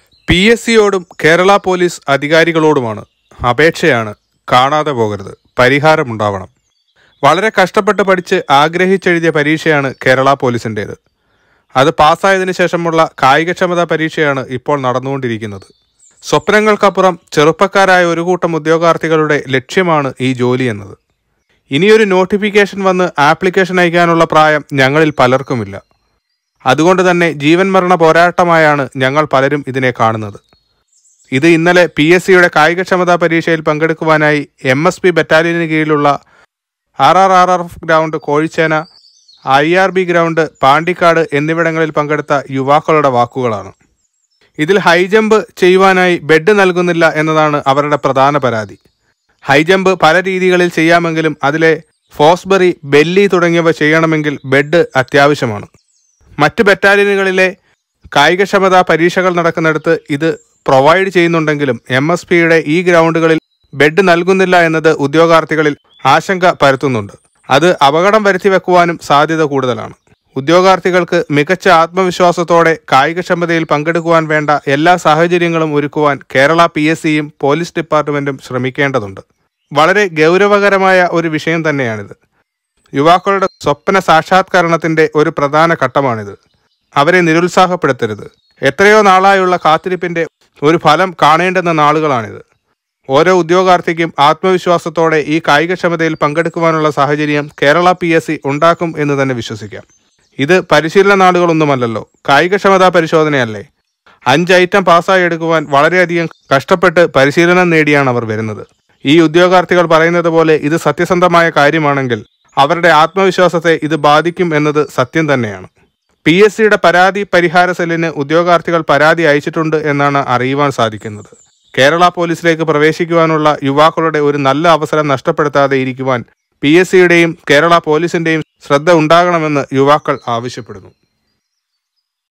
P S സിയോടും Kerala police അധികാരികളോടുമാണ് അപേക്ഷയാണ് കാണാതെ പോകരുത് പരിഹാരമുണ്ടാവണം വളരെ കഷ്ടപ്പെട്ട് പഠിച്ച് ആഗ്രഹിച്ചെഴുതിയ പരീക്ഷയാണ് കേരള പോലീസിൻ്റേത് അത് പാസ്സായതിനു ശേഷമുള്ള കായികക്ഷമതാ പരീക്ഷയാണ് ഇപ്പോൾ നടന്നുകൊണ്ടിരിക്കുന്നത് സ്വപ്നങ്ങൾക്കപ്പുറം ചെറുപ്പക്കാരായ ഒരു കൂട്ടം ഉദ്യോഗാർത്ഥികളുടെ ലക്ഷ്യമാണ് ഈ ജോലി എന്നത് ഇനിയൊരു നോട്ടിഫിക്കേഷൻ വന്ന് ആപ്ലിക്കേഷൻ അയക്കാനുള്ള പ്രായം ഞങ്ങളിൽ പലർക്കുമില്ല അതുകൊണ്ട് തന്നെ ജീവൻ മരണ പോരാട്ടമായാണ് ഞങ്ങൾ പലരും ഇതിനെ കാണുന്നത് ഇത് ഇന്നലെ പി എസ് സിയുടെ കായികക്ഷമതാ പരീക്ഷയിൽ പങ്കെടുക്കുവാനായി എം എസ് പി ബറ്റാലിയന് കീഴിലുള്ള R R R R F ground Kozhichena I R B ground Pandikkad എന്നിവിടങ്ങളിൽ പങ്കെടുത്ത യുവാക്കളുടെ വാക്കുകളാണ് ഇതിൽ ഹൈജമ്പ് ചെയ്യുവാനായി ബെഡ് നൽകുന്നില്ല എന്നതാണ് അവരുടെ പ്രധാന പരാതി ഹൈജമ്പ് പല രീതികളിൽ ചെയ്യാമെങ്കിലും അതിലെ ഫോസ്ബറി ബെല്ലി തുടങ്ങിയവ ചെയ്യണമെങ്കിൽ ബെഡ് അത്യാവശ്യമാണ് മറ്റ് ബറ്റാലിയനുകളിലെ കായികക്ഷമതാ പരീക്ഷകൾ നടക്കുന്നിടത്ത് ഇത് പ്രൊവൈഡ് ചെയ്യുന്നുണ്ടെങ്കിലും എം എസ് പിയുടെ ഈ ഗ്രൗണ്ടുകളിൽ ബെഡ് നൽകുന്നില്ല എന്നത് ഉദ്യോഗാർത്ഥികളിൽ ആശങ്ക പരത്തുന്നുണ്ട് അത് അപകടം വരുത്തി വെക്കുവാനും സാധ്യത കൂടുതലാണ് ഉദ്യോഗാർത്ഥികൾക്ക് മികച്ച ആത്മവിശ്വാസത്തോടെ കായികക്ഷമതയിൽ പങ്കെടുക്കുവാൻ വേണ്ട എല്ലാ സാഹചര്യങ്ങളും ഒരുക്കുവാൻ കേരള പി എസ് സിയും പോലീസ് ഡിപ്പാർട്ട്മെന്റും ശ്രമിക്കേണ്ടതുണ്ട് വളരെ ഗൗരവകരമായ ഒരു വിഷയം തന്നെയാണിത് യുവാക്കളുടെ സ്വപ്ന സാക്ഷാത്കരണത്തിന്റെ ഒരു പ്രധാന ഘട്ടമാണിത് അവരെ നിരുത്സാഹപ്പെടുത്തരുത് എത്രയോ നാളായുള്ള കാത്തിരിപ്പിന്റെ ഒരു ഫലം കാണേണ്ടുന്ന നാളുകളാണിത് ഓരോ ഉദ്യോഗാർത്ഥിക്കും ആത്മവിശ്വാസത്തോടെ ഈ കായികക്ഷമതയിൽ പങ്കെടുക്കുവാനുള്ള സാഹചര്യം കേരള പി എസ് സി ഉണ്ടാക്കും എന്ന് തന്നെ വിശ്വസിക്കാം ഇത് പരിശീലന നാടുകളൊന്നുമല്ലല്ലോ കായികക്ഷമതാ പരിശോധനയല്ലേ അഞ്ച് ഐറ്റം പാസ്സായി എടുക്കുവാൻ വളരെയധികം കഷ്ടപ്പെട്ട് പരിശീലനം നേടിയാണ് അവർ വരുന്നത് ഈ ഉദ്യോഗാർത്ഥികൾ പറയുന്നത് പോലെ ഇത് സത്യസന്ധമായ കാര്യമാണെങ്കിൽ അവരുടെ ആത്മവിശ്വാസത്തെ ഇത് ബാധിക്കും എന്നത് സത്യം തന്നെയാണ് പി എസ് സിയുടെ പരാതി പരിഹാര സെല്ലിന് ഉദ്യോഗാർത്ഥികൾ പരാതി അയച്ചിട്ടുണ്ട് എന്നാണ് അറിയുവാൻ സാധിക്കുന്നത് കേരള പോലീസിലേക്ക് പ്രവേശിക്കുവാനുള്ള യുവാക്കളുടെ ഒരു നല്ല അവസരം നഷ്ടപ്പെടുത്താതെ ഇരിക്കുവാൻ പി എസ് സിയുടെയും കേരള പോലീസിന്റെയും ശ്രദ്ധ ഉണ്ടാകണമെന്ന് യുവാക്കൾ ആവശ്യപ്പെടുന്നു